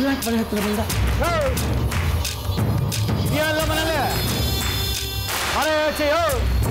ಇಲ್ಲಾಕ್ ಮನೆ ಹತ್ರ ಬಂದ ಇದೆಯಲ್ಲ ಮನೇಲಿ ಮನೆ ಆಚೆ ಯೋ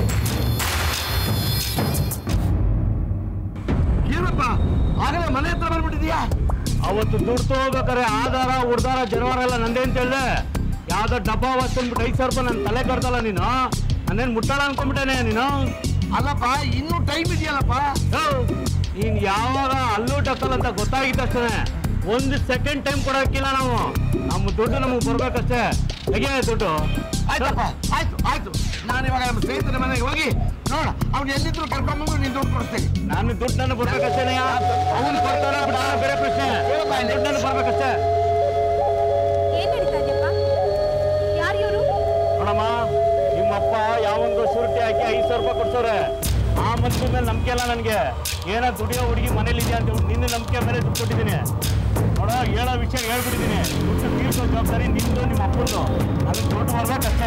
ಏನಪ್ಪ ಆಗಲೇ ಮನೆ ಹತ್ರ ಬಂದ್ಬಿಟ್ಟಿದ್ಯಾ ಅವತ್ತು ದುಡ್ಡು ತಗೋಬೇಕಾರೆ ಆಧಾರ ಉಡ್ದಾರ ಜನವಾರ ಎಲ್ಲ ನಂದೇ ಅಂತ ಹೇಳ್ದೆ ಯಾವ್ದೋ ಡಬ್ಬ ವಸ್ತು ಅಂದ್ಬಿಟ್ಟು ಐದು ಸಾವಿರ ರೂಪಾಯಿ ನನ್ನ ತಲೆ ಕಟ್ತಲ್ಲ ನೀನು ನಾನೇನು ಮುಟ್ಟಾಳ ಅನ್ಕೊಂಡ್ಬಿಟ್ಟೇನೆ ನೀನು ಅಲ್ಲಪ್ಪ ಇನ್ನೂ ಟೈಮ್ ಇದೆಯಲ್ಲಪ್ಪ ಯೋ, ನೀನ್ ಯಾವಾಗ ಅಲ್ಲೂ ಟಕ್ಕಲ್ಲ ಅಂತ ಗೊತ್ತಾಗಿತ್ತಷ್ಟೇ ಒಂದು ಸೆಕೆಂಡ್ ಟೈಮ್ ಕೊಡೋಕ್ಕಿಲ್ಲ ನಾವು ನಮ್ಮ ದುಡ್ಡು ನಮಗೆ ಬರ್ಬೇಕಷ್ಟೇ ಹೇಗೆ ದುಡ್ಡು ಆಯ್ತಪ್ಪ ಆಯ್ತು ಆಯ್ತು ನಾನು ಇವಾಗ ನಮ್ಮ ಸ್ನೇಹಿತರ ಮನೆಗೆ ಹೋಗಿ ನೋಡ ಅವ್ನು ಎಲ್ಲಿದ್ರು ಕರ್ಕೊಂಬಂದು ನೀನು ದುಡ್ಡು ಕೊಡ್ತೀನಿ ನಾನು ದುಡ್ಡು ನನಗೆ ಬರ್ಬೇಕಷ್ಟೇ ಅವನು ಕೊಡ್ತಾರ ಬಿಡ್ತಾರ ಬೇರೆ ಪ್ರಶ್ನೆ ದುಡ್ಡು ನನಗೆ ಬರ್ಬೇಕಷ್ಟೇ ಏನ್ ನಡೀತಾ ಇದೆಯಪ್ಪ ಯಾರು ಇವರು ನೋಡಮ್ಮ ನಿಮ್ಮಪ್ಪ ಯಾವಂಗ ಶೂರಿಟಿ ಹಾಕಿ ಐದು ಸಾವಿರ ರೂಪಾಯಿ ಕೊಡ್ಸೋರೆ ಆ ಮನುಷ್ಯ ಮೇಲೆ ನಂಬಿಕೆ ಇಲ್ಲ ನನಗೆ ಏನೋ ದುಡಿಯೋ ಹುಡುಗಿ ಮನೇಲಿ ಇದೆಯಾ ಅಂತ ಹೇಳ್ಬಿಟ್ಟು ನಿನ್ನ ನಂಬಿಕೆ ಮೇಲೆ ದುಡ್ಡು ಕೊಟ್ಟಿದ್ದೀನಿ ನೋಡ ಹೇಳೋ ವಿಷಯ ಹೇಳ್ಬಿಟ್ಟಿದ್ದೀನಿ ದುಡ್ಡು ತೀರ್ಸೋ ಜವಾಬ್ದಾರಿ ನಿಂದು ನಿಮ್ಮ ಅಪ್ಪಂದು ಅದಕ್ಕೆ ದುಡ್ಡು ಬರ್ಬೇಕಷ್ಟೇ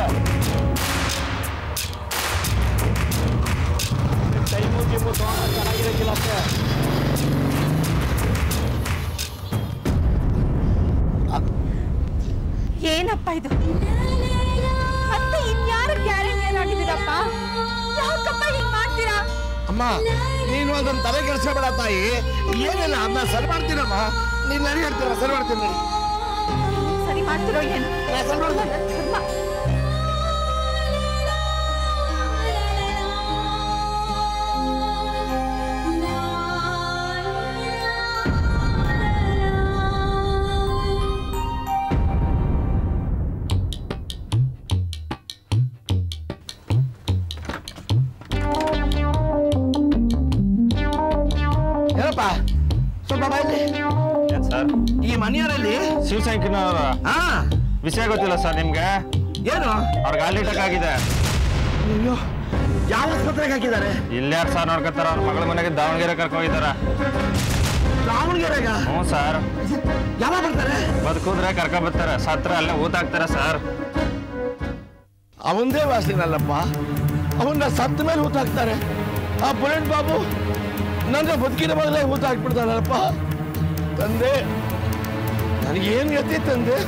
ಟೈಮು ಗಿಮ್ಮು ತೊಗೊಂಡು ಚೆನ್ನಾಗಿರೋಕ್ಕಿಲ್ಲ ಅಷ್ಟೇ ಏನಪ್ಪ ಇದು ಮತ್ತೆ ಇನ್ಯಾರು ಗ್ಯಾರಂಟಿ ಏನಾಗಿದ್ದೀರಪ್ಪ ಯಾಕಪ್ಪ ಹಿಂಗ್ ಮಾಡ್ತೀರಾ ಅಮ್ಮ ನೀನು ಅದನ್ನ ತಲೆ ಕೆಡಿಸ್ಕೋಬೇಡ ತಾಯಿ ಏನಿಲ್ಲ ಅದನ್ನ ಸರಿ ಮಾಡ್ತೀನಮ್ಮ ನೀನು ನನಗೆ ಹೇಳ್ತೀರ ಸರಿ ಮಾಡ್ತೀನಿ ನಾನು. ಸರಿ ಮಾಡ್ತಿರೋ ಏನು ನಾ ಸರಿ ಮಾಡ್ತೀನಿ ನನ್ನ ಕರ್ಮ. ಏನಪ್ಪ ಸ್ವಲ್ಪ ಬಾಯಲ್ಲಿ ಏನು ಸರ್ ಈ ಮನೆಯವರಲ್ಲಿ ಶಿವಶಂಕರನವರ ಹಾ ವಿಷಯ ಗೊತ್ತಿಲ್ಲ ಸರ್ ನಿಮ್ಗೆ ಏನು ಅವ್ರಿಗೆ ಹಾರ್ಟ್ ಅಟ್ಯಾಕ್ ಆಗಿದೆ ಅಯ್ಯೋ ಯಾವ ಆಸ್ಪತ್ರೆಗೆ ಹಾಕಿದ್ದಾರೆ ಇಲ್ಲಾರು ಸರ್ ನೋಡ್ಕೊತಾರ ಅವ್ರ ಮಗಳ ಮನೆಗೆ ದಾವಣಗೆರೆ ಕರ್ಕೋಗಿದಾರ ದಾವಣಗೆರೆಗ ಹ್ಞೂ ಸರ್ ಯಾವಾಗ ಬರ್ತಾರೆ ಬದುಕಿದ್ರೆ ಕರ್ಕೊ ಬರ್ತಾರೆ ಸತ್ರ ಅಲ್ಲೇ ಊತ ಹಾಕ್ತಾರೆ ಸರ್ ಅವಂದೇ ವಾಸನಲ್ಲಪ್ಪ ಅವನ್ನ ಸತ್ತ ಮೇಲೆ ಹೂತ ಹಾಕ್ತಾರೆ ಆ ಬುಲೆಟ್ ಬಾಬು ನನ್ನ ಬದುಕಿನ ಮೊದಲೇ ಹೂತ ಹಾಕ್ಬಿಡ್ತಾನಲ್ಲಪ್ಪ ತಂದೆ ನನಗೇನು ಗತಿ ತಂದೆ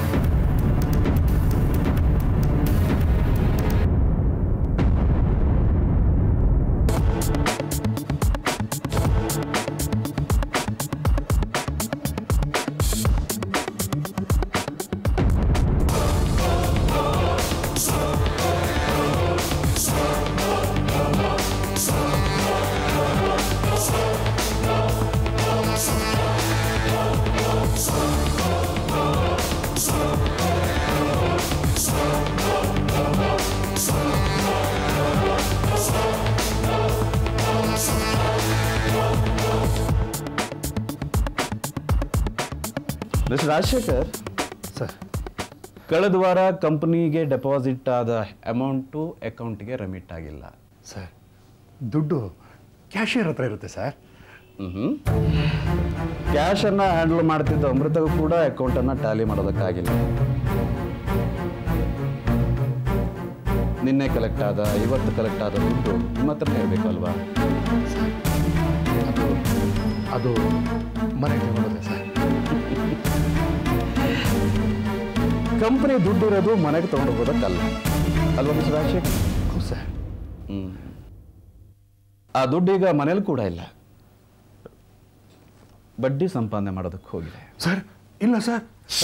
ಮಿಸ್ಟರ್ ರಾಜಶೇಖರ್ ಸರ್ ಕಳೆದ ವಾರ ಕಂಪನಿಗೆ ಡೆಪಾಸಿಟ್ ಆದ ಅಮೌಂಟು ಅಕೌಂಟ್ಗೆ ರೆಮಿಟ್ ಆಗಿಲ್ಲ ಸರ್ ದುಡ್ಡು ಕ್ಯಾಶಿಯರ್ ಹತ್ರ ಇರುತ್ತೆ ಸರ್ ಹ್ಞೂ ಕ್ಯಾಶನ್ನು ಹ್ಯಾಂಡಲ್ ಮಾಡ್ತಿದ್ದ ಅಮೃತಗೂ ಕೂಡ ಅಕೌಂಟನ್ನು ಟ್ಯಾಲಿ ಮಾಡೋದಕ್ಕಾಗಿಲ್ಲ ನಿನ್ನೆ ಕಲೆಕ್ಟ್ ಆದ ಇವತ್ತು ಕಲೆಕ್ಟ್ ಆದ ದುಡ್ಡು ನಿಮ್ಮ ಹತ್ರನೇ ಇರಬೇಕಲ್ವಾ ಅದು ಅದು ಮನೆಗೆ ತಗೊಳ್ಳೋದೆ ಸರ್ ಕಂಪನಿ ದುಡ್ಡು ಇರೋದು ಮನೆಗೆ ತೊಗೊಂಡು ಹೋಗೋದಕ್ಕಲ್ಲ ಅಲ್ವಾ ಮಿಸ್ಟರ್ ರಾಜಶೇಖರ್ ಹೌದು ಸರ್ ಹ್ಞೂ ಆ ದುಡ್ಡು ಈಗ ಮನೇಲಿ ಕೂಡ ಇಲ್ಲ ಬಡ್ಡಿ ಸಂಪಾದನೆ ಮಾಡೋದಕ್ಕೆ ಹೋಗಿದೆ ಸರ್ ಇಲ್ಲ ಸರ್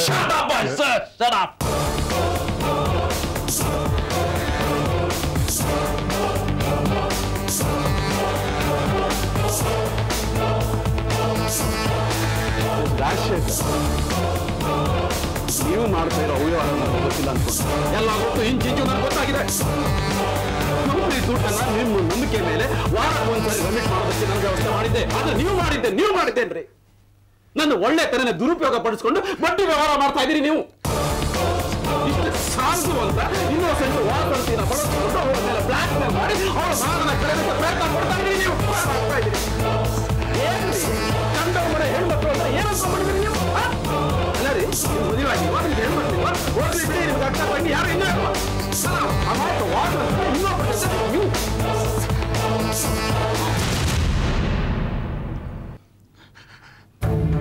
ನೀವು ಮಾಡ್ತಾ ಇರೋ ಅವ್ಯವಹಾರ ನನಗೆ ಗೊತ್ತಿಲ್ಲ ಅನ್ಕೊಂಡು ಎಲ್ಲ ಗೊತ್ತು ಇಂಚಿಂಚು ನನಗೆ ಗೊತ್ತಾಗಿದೆ ಕಂಪನಿ ದುಡ್ಡನ್ನ ನಿಮ್ಮ ನಂಬಿಕೆ ಮೇಲೆ ವಾರಕ್ಕೆ ಒಂದ್ಸರಿ ರೆಮಿಟ್ ಮಾಡೋದಕ್ಕೆ ನಾನು ವ್ಯವಸ್ಥೆ ಮಾಡಿದ್ದೆ ಆದ್ರೆ ನೀವು ಮಾಡಿದ್ದೆ ನೀವು ಮಾಡಿದ್ದೇನ್ರಿ ನನ್ನ ಒಳ್ಳೆ ತರನೇ ದುರುಪಯೋಗ ಪಡಿಸ್ಕೊಂಡು ಬಡ್ಡಿ ವ್ಯವಹಾರ ಮಾಡ್ತಾ ಇದ್ದೀರಿ ನೀವು ಇಷ್ಟು ಸಾಲದು ಅಂತ ಇನ್ನೊಸೆಂಟ್ ವಾರದಂತಿನ ಬಳಸಿಕೊಂಡು ಅವರ ಮೇಲೆ ಬ್ಲಾಕ್ ಮೇಲ್ ಮಾಡಿ ಅವರ ಮಾನನ ಕಳೆದಕ್ಕೆ ಪ್ರಯತ್ನ ಪಡ್ತಾ ಇದ್ದೀರಿ ನೀವು ಮಾಡ್ತಾ ಇದ್ದೀರಿ ಏನ್ರಿ ಕಂಡವ್ರ ಮನೆ ಹೆಣ್ಮಕ್ಳು ಅಂದ್ರೆ ಏನು ಅನ್ಕೊಂಡ್ಬಿಟ್ಟಿದ್ರಿ ನೀವು ಆ? ಅಲ್ಲ ರೀ ನೀವು ಮದುವೆ ಆಗಿಲ್ವಾ ನಿಮ್ಗೆ ಹೆಣ್ಮಕ್ಳಿಲ್ವಾ ಹೋಗ್ಲಿ ಬಿಡಿ ನಿಮ್ಗೆ ಅಕ್ಕ ತಂಗಿ ಯಾರು ಇನ್ನೂ ಇಲ್ವಾ ಅಮಾಯಕ ವಾದ ಇನ್ನೊಬ್ಬರ ಜೊತೆ ನೀವು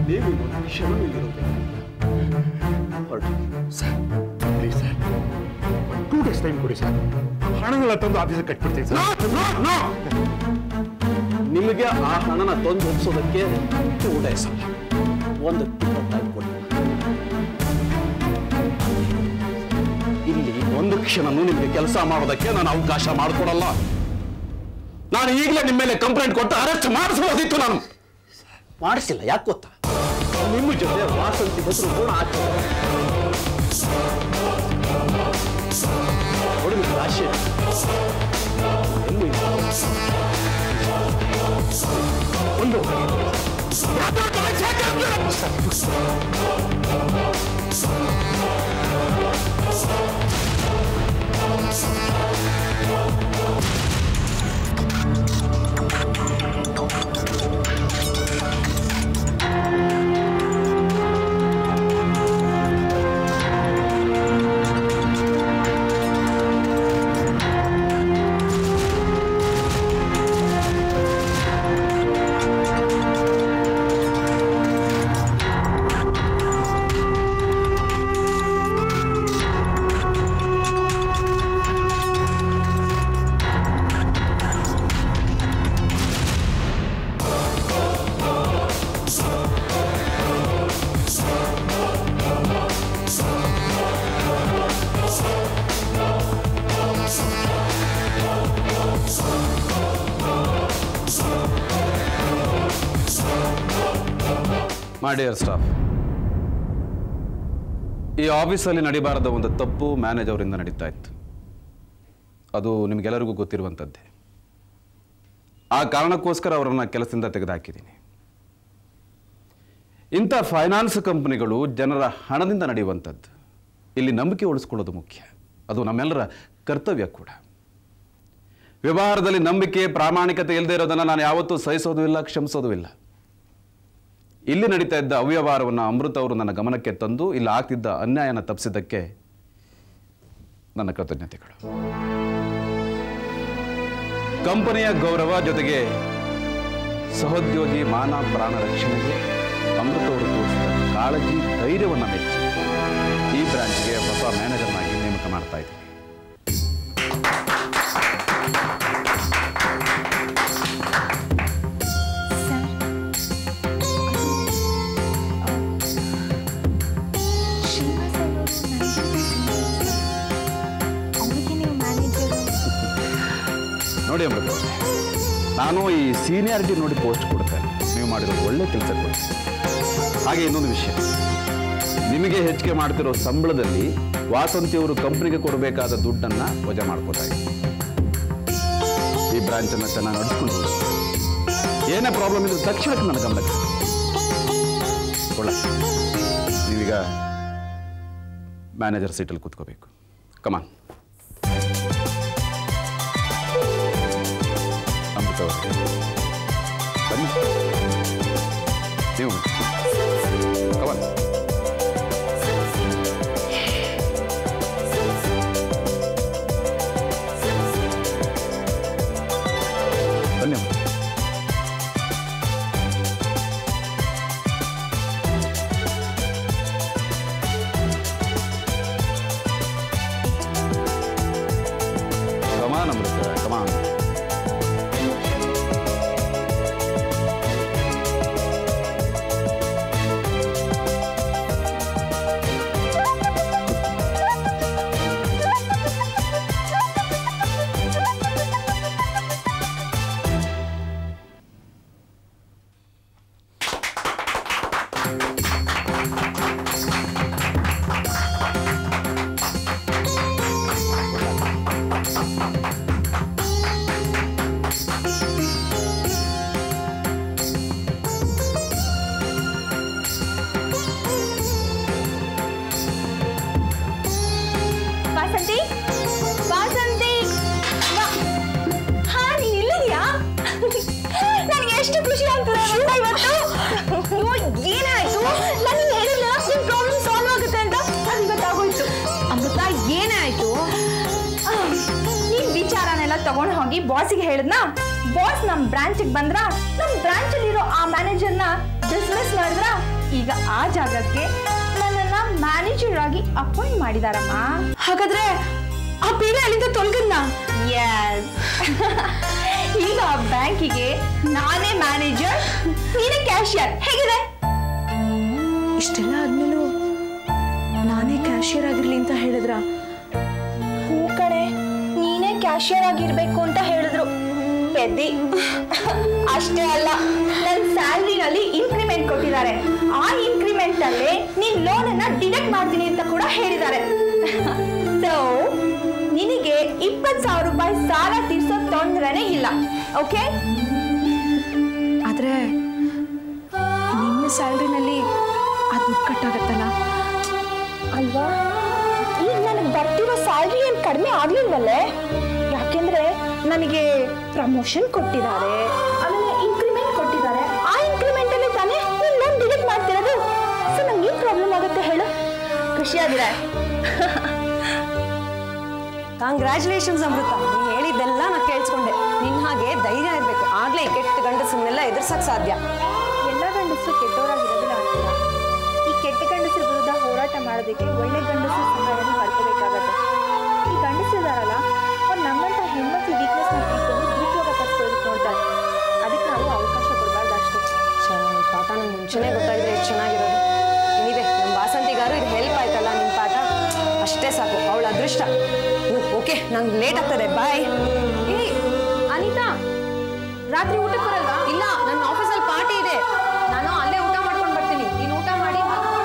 ನೀವು ಇನ್ನೊಂದು ಕ್ಷಣ ಇಲ್ಲಿರೋದಿಲ್ಲ ಹೊರಟು sir please sir two days time ಕೊಡಿ ಸರ್ ಹಣಗಳ ತಂದು ಆಫೀಸಿಗೆ ಕಟ್ಬಿಡ್ತೀನಿ ಸರ್ ನಿಮಗೆ ಆ ಹಣನ ತಂದು ಒಪ್ಸೋದಕ್ಕೆ ಟೂ ಡೇಸ್ ಅಲ್ಲ ಒಂದು ತಿಂಗಳ ಟೈಮ್ ಕೊಡಿ ಇಲ್ಲಿ ಒಂದು ಕ್ಷಣನೂ ನಿಮಗೆ ಕೆಲಸ ಮಾಡೋದಕ್ಕೆ ನಾನು ಅವಕಾಶ ಮಾಡಿಕೊಡಲ್ಲ ನಾನು ಈಗಲೇ ನಿಮ್ಮ ಮೇಲೆ ಕಂಪ್ಲೇಂಟ್ ಕೊಟ್ಟು ಅರೆಸ್ಟ್ ಮಾಡಿಸ್ಬೋದಿತ್ತು ನಾನು ಮಾಡಿಸಿಲ್ಲ ಯಾಕೆ ಗೊತ್ತಾ ನಿಮ್ಮ ಜೊತೆ ವಾಸಂತಿ ಬಸರು ಕೂಡ ಆಗ್ತದೆ ನೋಡಿ ನಿಮ್ಗೆ ಆಶೆ ಎಲ್ಲಿ ಒಂದು ಮಾಡಿಯರ್ ಸ್ಟಾಫ್ ಈ ಆಫೀಸಲ್ಲಿ ನಡಿಬಾರದ ಒಂದು ತಪ್ಪು ಮ್ಯಾನೇಜ್ ಅವರಿಂದ ನಡೀತಾ ಇತ್ತು ಅದು ನಿಮಗೆಲ್ಲರಿಗೂ ಗೊತ್ತಿರುವಂಥದ್ದೇ ಆ ಕಾರಣಕ್ಕೋಸ್ಕರ ಅವರನ್ನು ಕೆಲಸದಿಂದ ತೆಗೆದುಹಾಕಿದ್ದೀನಿ ಇಂಥ ಫೈನಾನ್ಸ್ ಕಂಪನಿಗಳು ಜನರ ಹಣದಿಂದ ನಡೆಯುವಂಥದ್ದು ಇಲ್ಲಿ ನಂಬಿಕೆ ಉಳಿಸ್ಕೊಳ್ಳೋದು ಮುಖ್ಯ ಅದು ನಮ್ಮೆಲ್ಲರ ಕರ್ತವ್ಯ ಕೂಡ ವ್ಯವಹಾರದಲ್ಲಿ ನಂಬಿಕೆ ಪ್ರಾಮಾಣಿಕತೆ ಇಲ್ಲದೆ ಇರೋದನ್ನು ನಾನು ಯಾವತ್ತೂ ಸಹಿಸೋದು ಇಲ್ಲ ಕ್ಷಮಿಸೋದು ಇಲ್ಲ ಇಲ್ಲಿ ನಡೀತಾ ಇದ್ದ ಅವ್ಯವಹಾರವನ್ನು ಅಮೃತ ಅವರು ನನ್ನ ಗಮನಕ್ಕೆ ತಂದು ಇಲ್ಲಿ ಆಗ್ತಿದ್ದ ಅನ್ಯಾಯನ ತಪ್ಪಿಸಿದ್ದಕ್ಕೆ ನನ್ನ ಕೃತಜ್ಞತೆಗಳು ಕಂಪನಿಯ ಗೌರವ ಜೊತೆಗೆ ಸಹೋದ್ಯೋಗಿ ಮಾನ ಪ್ರಾಣ ರಕ್ಷಣೆಗೆ ಅಮೃತ ಅವರು ತೋರಿಸಿದ ಕಾಳಜಿ ಧೈರ್ಯವನ್ನು ಮೆಚ್ಚಿ ಈ ಬ್ರಾಂಚ್ಗೆ ಹೊಸ ಮ್ಯಾನೇಜರ್ನಾಗಿ ನೇಮಕ ಮಾಡ್ತಾ ಇದ್ದೀನಿ ಸರ್ ಶ್ರೀನಿವಾಸ್ ಅವರು ಅವರಿಗೆ ನೀವು ಮ್ಯಾನೇಜರು ನೋಡಿ ಅಮೃತ ಅವರೇ, ನಾನು ಈ ಸೀನಿಯಾರಿಟಿ ನೋಡಿ ಪೋಸ್ಟ್ ಕೊಡ್ತೇನೆ ನೀವು ಮಾಡಿರೋ ಒಳ್ಳೆ ಕೆಲಸ ಕೊಡ್ತೀನಿ ಹಾಗೆ ಇನ್ನೊಂದು ವಿಷಯ ನಿಮಗೆ ಹೆಚ್ಚಿಗೆ ಮಾಡ್ತಿರೋ ಸಂಬಳದಲ್ಲಿ ವಾಸಂತಿಯವರು ಕಂಪ್ನಿಗೆ ಕೊಡಬೇಕಾದ ದುಡ್ಡನ್ನು ವಜಾ ಮಾಡ್ಕೋತಾ ಇದ್ದೀನಿ ಈ ಬ್ರಾಂಚನ್ನು ಚೆನ್ನಾಗಿ ನಡೆಸ್ಕೊಂಡು ಹೋಗಿ ಏನೇ ಪ್ರಾಬ್ಲಮ್ ಇದ್ರೆ ತಕ್ಷಣಕ್ಕೆ ನನ್ನ ಗಮನಕ್ಕೆ ಒಳ್ಳೆ ನೀವೀಗ ಮ್ಯಾನೇಜರ್ ಸೀಟಲ್ಲಿ ಕೂತ್ಕೋಬೇಕು ಕಮಾನ್ ಅಮೃತ ಅವರೇ, ಬನ್ನಿ ನೀವು ಕಮಾನ್ ಬನ್ನಿ ಅಮೃತ. ಕಮಾನ್ ಅಮೃತ ಕಮಾನ್ ವಾಸಂತಿ ವಾಸಂತಿ ವಾ- ಹಾ ನೀನ್ ಇಲ್ಲಿದ್ಯಾ ನನಗೆ ಎಷ್ಟು ಖುಷಿ ಆಗ್ತದೆ ಗೊತ್ತಾ ಇವತ್ತು ಅಯ್ಯೋ, ಏನಾಯ್ತು ನನಗೆ ಹೇಳಿಲ್ಲ ನಿಮ್ ಪ್ರಾಬ್ಲಮ್ ಸಾಲ್ವ್ ಆಗುತ್ತೆ ಅಂತ ನನಗೆ ಗೊತ್ತಾಗೋಯ್ತು ಅಮೃತ ಏನಾಯ್ತು ಆ, ನೀನ್ ವಿಚಾರನೆಲ್ಲ ತಗೊಂಡು ಹೋಗಿ ಬಾಸಿಗೆ ಹೇಳಿದ್ನಾ ಬಾಸ್ ನಮ್ ಬ್ರಾಂಚಿಗೆ ಬಂದ್ರ ನಮ್ ಬ್ರಾಂಚ್ ಅಲ್ಲಿರೋ ಆ ಮ್ಯಾನೇಜರ್ನ ಡಿಸ್ಮಿಸ್ ಮಾಡಿದ್ರ ಈಗ ಆ ಜಾಗಕ್ಕೆ ನನ್ನನ್ನ ಮ್ಯಾನೇಜರ್ ಆಗಿ ಅಪಾಯಿಂಟ್ ಮಾಡಿದಾರಮ್ಮ ಹಾಗಾದ್ರೆ ಆ ಪೀಡೆ ಅಲ್ಲಿಂದ ತೊಲಗದ್ನ ಎಸ್ ಈಗ ಬ್ಯಾಂಕಿಗೆ ನಾನೇ ಮ್ಯಾನೇಜರ್ ನೀನೇ ಕ್ಯಾಶಿಯರ್ ಹೇಗಿದೆ ಇಷ್ಟೆಲ್ಲ ಆದ್ಮೇಲೂ ನಾನೇ ಕ್ಯಾಶಿಯರ್ ಆಗಿರ್ಲಿ ಅಂತ ಹೇಳಿದ್ರ ಹೂ ಕಡೆ ನೀನೇ ಕ್ಯಾಶಿಯರ್ ಆಗಿರ್ಬೇಕು ಅಂತ ಹೇಳಿದ್ರು ಪೆದ್ದಿ ಅಷ್ಟೇ ಅಲ್ಲ ನನ್ನ ಸ್ಯಾಲ್ರಿನಲ್ಲಿ ಇನ್ಕ್ರಿಮೆಂಟ್ ಕೊಟ್ಟಿದ್ದಾರೆ ಆ ಇನ್ಕ್ರಿಮೆಂಟ್ ಅಲ್ಲೇ ನೀನ್ ಲೋನ್ ಅನ್ನ ಡಿಡಕ್ಟ್ ಮಾಡ್ತೀನಿ ಅಂತ ಕೂಡ ಹೇಳಿದ್ದಾರೆ ಸೊ ನಿನಗೆ ಇಪ್ಪತ್ತು ಸಾವಿರ ರೂಪಾಯಿ ಸಾಲ ತೀರ್ಸೋ ತೊಂದರೆನೇ ಇಲ್ಲ ಓಕೆ ಆದ್ರೆ ನಿಮ್ಮ ಸ್ಯಾಲ್ರಿನಲ್ಲಿ ಆ ದುಡ್ಡು ಕಟ್ಟಾಗತ್ತಲ್ಲ ಅಲ್ವಾ ಈಗ ನನಗೆ ಬರ್ತಿರೋ ಸ್ಯಾಲ್ರಿ ಏನು ಕಡಿಮೆ ಆಗ್ಲಿಲ್ವಲ್ಲೇ ಯಾಕೆಂದ್ರೆ ನನಗೆ ಪ್ರಮೋಷನ್ ಕೊಟ್ಟಿದ್ದಾರೆ ಆಮೇಲೆ ಇನ್ಕ್ರಿಮೆಂಟ್ ಕೊಟ್ಟಿದ್ದಾರೆ ಆ ಇನ್ಕ್ರಿಮೆಂಟ್ ಅಲ್ಲಿ ತಾನೇ ನೀನು ಲೋನ್ ಡಿಲೀಟ್ ಮಾಡ್ತಿರೋದು ಸೊ ನಂಗೆ ಏನು ಪ್ರಾಬ್ಲಮ್ ಆಗುತ್ತೆ ಹೇಳು ಖುಷಿಯಾಗಿದೆ ಕಾಂಗ್ರ್ಯಾಚುಲೇಷನ್ಸ್ ಅಮೃತ ನೀ ಹೇಳಿದ್ದೆಲ್ಲ ನಾ ಕೇಳಿಸ್ಕೊಂಡೆ ನಿನ್ ಹಾಗೆ ಧೈರ್ಯ ಇರಬೇಕು ಆಗ್ಲೇ ಈ ಕೆಟ್ಟ ಗಂಡಸನ್ನೆಲ್ಲ ಎದುರ್ಸಕ್ ಸಾಧ್ಯ ಎಲ್ಲ ಗಂಡಸರು ಕೆಟ್ಟವರಾಗಿರೋದಿಲ್ಲ ಅಂತಿಲ್ಲ ಈ ಕೆಟ್ಟ ಗಂಡಸರ ವಿರುದ್ಧ ಹೋರಾಟ ಮಾಡೋದಕ್ಕೆ ಒಳ್ಳೆ ಗಂಡಸರ ಸಹಾಯನ ಪಡ್ಕೋಬೇಕಾಗತ್ತೆ ಈ ಗಂಡಸಿದಾರಲ್ಲ ಅವ್ರು ನಮ್ಮಂತ ಹೆಣ್ಮಕ್ಳು ವೀಕ್ನೆಸ್ನ ತಿಳ್ಕೊಂಡು ದುರುಪಯೋಗ ಪಡಿಸ್ಕೊಳ್ಳೋದಕ್ಕೆ ನೋಡ್ತಾರೆ ಅದಕ್ಕೆ ನಾವು ಅವಕಾಶ ಕೊಡಬಾರ್ದು ಅಷ್ಟೇ ಛೆ, ಈ ಪಾಠ ನಂಗೆ ಮುಂಚೆನೇ ಗೊತ್ತಾಗಿದ್ರೆ ಎಷ್ಟು ಚೆನ್ನಾಗಿರೋದು ಏನಿದೆ ನಮ್ಮ ವಾಸಂತಿಗಾರು ಇದು ಹೆಲ್ಪ್ ಆಯ್ತಲ್ಲ ನಿಮ್ ಪಾಠ ಅಷ್ಟೇ ಸಾಕು ಅವಳ ಅದೃಷ್ಟ ಓಕೆ ನಂಗೆ ಲೇಟ್ ಆಗ್ತದೆ ಬಾಯ್ ಏ ಅನಿತಾ ರಾತ್ರಿ ಊಟಕ್ಕೆ ಬರಲ್ವಾ ಇಲ್ಲ ನನ್ನ ಆಫೀಸಲ್ಲಿ ಪಾರ್ಟಿ ಇದೆ ನಾನು ಅಲ್ಲೇ ಊಟ ಮಾಡ್ಕೊಂಡು ಬರ್ತೀನಿ ನೀನು ಊಟ ಮಾಡಿ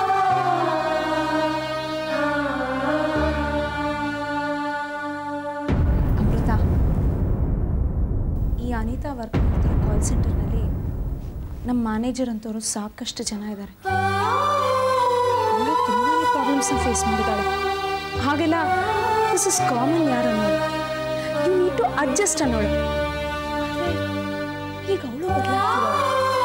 ಅಮೃತ ಈ ಅನಿತಾ ವರ್ಕ್ ಮಾಡ್ತಿರೋ ಕಾಲ್ ಸೆಂಟರ್ನಲ್ಲಿ ನಮ್ಮ ಮ್ಯಾನೇಜರ್ ಅಂತವರು ಸಾಕಷ್ಟು ಜನ ಇದ್ದಾರೆ ಅವಳು ತುಂಬಾ ಪ್ರಾಬ್ಲಮ್ಸ್ನ ಫೇಸ್ ಮಾಡಿದ್ದಾಳೆ ಹಾಗೆಲ್ಲ ದಿಸ್ ಇಸ್ ಕಾಮನ್ ಯಾರು ಅನ್ನೋಳು ಯು ನೀಡ್ ಟು ಅಡ್ಜಸ್ಟ್ ಅನ್ನೋಳು ಆದ್ರೆ ಈಗ ಅವಳು ಬದಲಾಗ್ತಿದ್ದಾಳೆ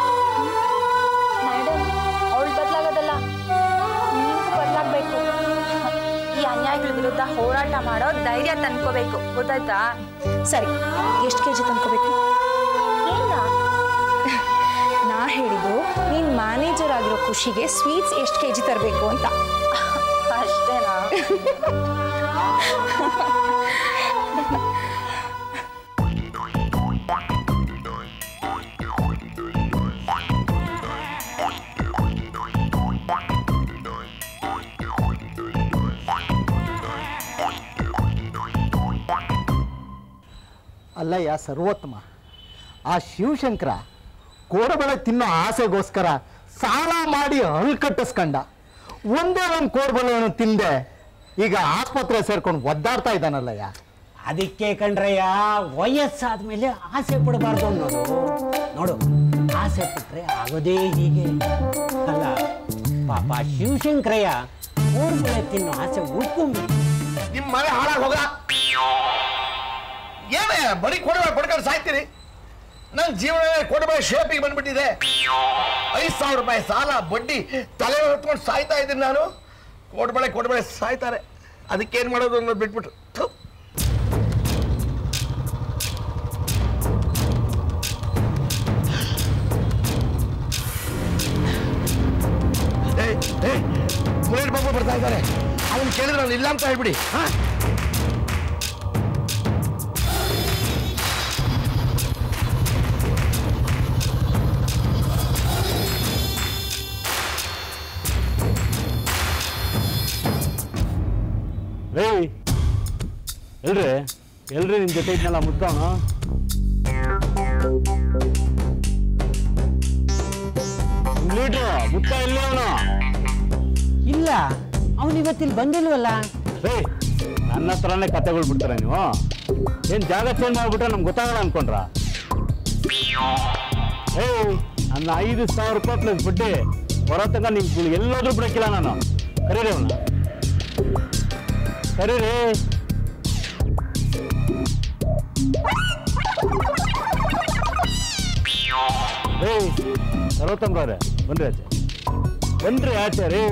ಮೇಡಮ್ ಅವಳು ಬದಲಾಗೋದಲ್ಲ ನೀವು ಬದಲಾಗಬೇಕು ಈ ಅನ್ಯಾಯಗಳ ವಿರುದ್ಧ ಹೋರಾಟ ಮಾಡೋ ಧೈರ್ಯ ತಂದ್ಕೋಬೇಕು ಗೊತ್ತಾಯ್ತಾ ಸರಿ ಎಷ್ಟು ಕೆ ಜಿ ತಂದ್ಕೋಬೇಕು ಏನ ನಾ ಹೇಳಿದ್ದು ನೀನು ಮ್ಯಾನೇಜರ್ ಆಗಿರೋ ಖುಷಿಗೆ ಸ್ವೀಟ್ಸ್ ಎಷ್ಟು ಕೆ ಜಿ ತರಬೇಕು ಅಂತ ಅಷ್ಟೇನಾ ಅಲ್ಲಯ್ಯ ಸರ್ವೋತ್ತಮ ಆ ಶಿವಶಂಕರ ಕೋಡಬಳೆ ತಿನ್ನೋ ಆಸೆಗೋಸ್ಕರ ಸಾಲ ಮಾಡಿ ಹಲ್ ಕಟ್ಟಿಸ್ಕಂಡ ಒಂದೇ ಒಂದು ಕೋಡ್ಬಳೆಯನ್ನು ತಿಂದೆ ಈಗ ಆಸ್ಪತ್ರೆ ಸೇರ್ಕೊಂಡು ಒದ್ದಾಡ್ತಾ ಇದ್ದಾನಲ್ಲಯ್ಯ ಅದಕ್ಕೆ ಕಣ್ರಯ್ಯ ವಯಸ್ಸಾದ್ಮೇಲೆ ಆಸೆ ಪಡಬಾರ್ದು ಅನ್ನೋದು ನೋಡು ಆಸೆ ಪಟ್ರೆ ಆಗೋದೇ ಹೀಗೆ ಅಲ್ಲ ಪಾಪ ಶಿವಶಂಕರಯ್ಯ ಊರ್ಬಳೆ ತಿನ್ನೋ ಆಸೆ ಉಳ್ಕೊಂಬಿಟ್ಟು ನಿಮ್ಮ ಮನೆ ಹಾಳಾಗಿ ಹೋಗ ಏನೇ ಬರೀ ಕೊಡಬೇಡ ಪಡ್ಕೊಂಡು ಸಾಯ್ತೀರಿ ನನ್ನ ಜೀವನ ಕೊಡಬೇಡ ಶೇಪಿಗೆ ಬಂದ್ಬಿಟ್ಟಿದೆ ಐದು ಸಾವಿರ ರೂಪಾಯಿ ಸಾಲ ಬಡ್ಡಿ ತಲೆ ಹೊತ್ಕೊಂಡು ಸಾಯ್ತಾ ಇದ್ದೀನಿ ನಾನು ಕೊಡ್ಬೇಳೆ ಕೊಡ್ಬೇಳೆ ಸಾಯ್ತಾರೆ ಅದಕ್ಕೇನು ಮಾಡೋದು ಅನ್ನೋದು ಬಿಟ್ಬಿಟ್ಟು ಥು. ಏಯ್, ಏಯ್, ಬುಲೆಟ್ ಬಾಬು ಬರ್ತಾ ಇದ್ದಾರೆ ಅವನು ಕೇಳಿದ್ರೆ ನಾನು ಇಲ್ಲ ಅಂತ ಹೇಳ್ಬಿಡಿ ಹಾ ರೇ ಎಲ್ರಿ ಎಲ್ರಿ ನಿಮ್ ಜೊತೆ ಇದ್ನಲ್ಲ ಮುದ್ದವನು ಲೀಟ್ರು ಮುತ್ತ ಎಲ್ಲಿ ಅವನು ಇಲ್ಲ ಅವನು ಇವತ್ತಿಲ್ಲಿ ಬಂದಿಲ್ವಲ್ಲ ರೇ ನನ್ನ ಹತ್ರನೇ ಕತೆಗಳು ಬಿಡ್ತಾರೆ ನೀವು ಏನ್ ಜಾಗ ಚೇಂಜ್ ಮಾಡ್ಬಿಟ್ರೆ ನಮ್ಗೆ ಗೊತ್ತಾಗಲ್ಲ ಅನ್ಕೊಂಡ್ರ ಏಯ್ ನನ್ನ ಐದು ಸಾವಿರ ರೂಪಾಯಿ ಪ್ಲಸ್ ಬಡ್ಡಿ ಬರೋ ತನಕ ನಿಮ್ಗೆ ಎಲ್ಲಾದ್ರೂ ಬಿಡಕ್ಕಿಲ್ಲ ನಾನು ಕರೀರಿ ಅವನ್ನ ಕರೀರಿ ಏಯ್ ಸರ್ವತ್ತಂಬ್ರವ್ರೆ ಬನ್ರಿ ಆಚೆ ಬನ್ರಿ ಆಚೆ ರೀ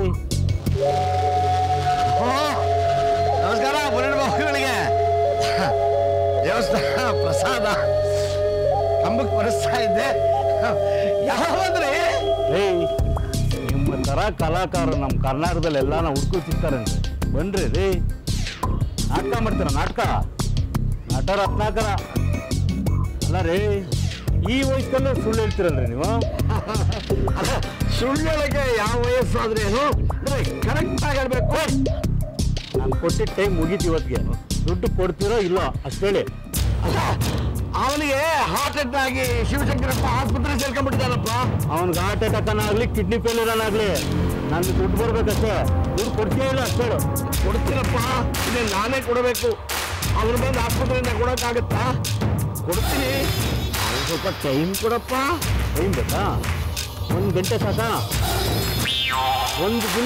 ಓ, ನಮಸ್ಕಾರ ಬುಲೆಟ್ ಬಾಬುಗಳಿಗೆ ದೇವಸ್ಥಾನ ಪ್ರಸಾದ ಕಂಬಕ್ಕೆ ಬರೆಸ್ತಾ ಇದ್ದೆ ಯಾವಂದ್ರಿ ಏಯ್ ನಿಮ್ಮ ತರ ಕಲಾಕಾರರು ನಮ್ಮ ಕರ್ನಾಟಕದಲ್ಲಿ ಎಲ್ಲಾನ ಹುಡುಕು ಸಿಗ್ತಾರಂತೆ ಬನ್ರಿ ರೀ ನಾಟಕ ಮಾಡ್ತಾರ ನಾಟಕ ನಟ ರತ್ನಾಕರ ಅಲ್ಲ ರೀ ಈ ವಯಸ್ಸಲ್ಲೂ ಸುಳ್ಳು ಹೇಳ್ತೀರಲ್ರಿ ನೀವು ಅಲ್ಲ ಸುಳ್ಳೊಳಗೆ ಯಾವ ವಯಸ್ಸಾದ್ರೇನು ಕರೆಕ್ಟ್ ಆಗಿ ಹೇಳ್ಬೇಕು ನಾನು ಕೊಟ್ಟಿದ್ದ ಟೈಮ್ ಮುಗೀತು ಇವತ್ತಿಗೆ ದುಡ್ಡು ಕೊಡ್ತೀರೋ ಇಲ್ಲೋ ಅಷ್ಟು ಹೇಳಿ ಅವನಿಗೆ ಹಾರ್ಟ್ ಅಟ್ಯಾಕ್ ಆಗಿ ಶಿವಶಂಕರಪ್ಪ ಆಸ್ಪತ್ರೆ ಸೇರ್ಕೊಂಡ್ಬಿಟ್ಟಿದ್ದಾನಪ್ಪ ಅವ್ನಿಗೆ ಹಾರ್ಟ್ ಅಟ್ಯಾಕ್ ಆಗಲಿ ಕಿಡ್ನಿ ಫೇಲ್ಯೂರ್ ಆಗಲಿ ನನಗೆ ದುಡ್ಡು ಬರ್ಬೇಕಷ್ಟೇ ದುಡ್ಡು ಕೊಡ್ತೀಯೋ ಇಲ್ಲ ಅಷ್ಟು ಹೇಳು ಕೊಡ್ತೀನಪ್ಪ ಇದೇ ನಾನೇ ಕೊಡಬೇಕು ಅವ್ರ ಬಂದು ಆಸ್ಪತ್ರೆಯಿಂದ ಕೊಡೋಕ್ಕಾಗತ್ತಾ ಕೊಡ್ತೀನಿ ಅವ್ನಿಗೆ ಸ್ವಲ್ಪ ಟೈಮ್ ಕೊಡಪ್ಪ ಟೈಮ್ ಬೇಕಾ ಒಂದು ಗಂಟೆ ಸಾಕಾ ಒಂದು ದಿನ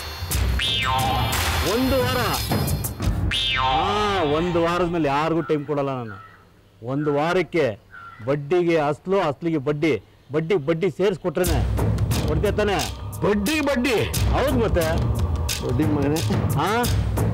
ಒಂದು ವಾರ ಹಾ ಒಂದು ವಾರದ ಮೇಲೆ ಯಾರಿಗೂ ಟೈಮ್ ಕೊಡಲ್ಲ ನಾನು ಒಂದು ವಾರಕ್ಕೆ ಬಡ್ಡಿಗೆ ಅಸ್ಲು ಅಸ್ಲಿಗೆ ಬಡ್ಡಿ ಬಡ್ಡಿ ಬಡ್ಡಿ ಸೇರಿಸ್ಕೊಟ್ರೇನೆ ಕೊಡ್ತೀಯ ತಾನೆ ಬಡ್ಡಿ ಬಡ್ಡಿ ಹೌದು ಮತ್ತೆ ಬಡ್ಡಿ ಮಗನೇ ಹಾ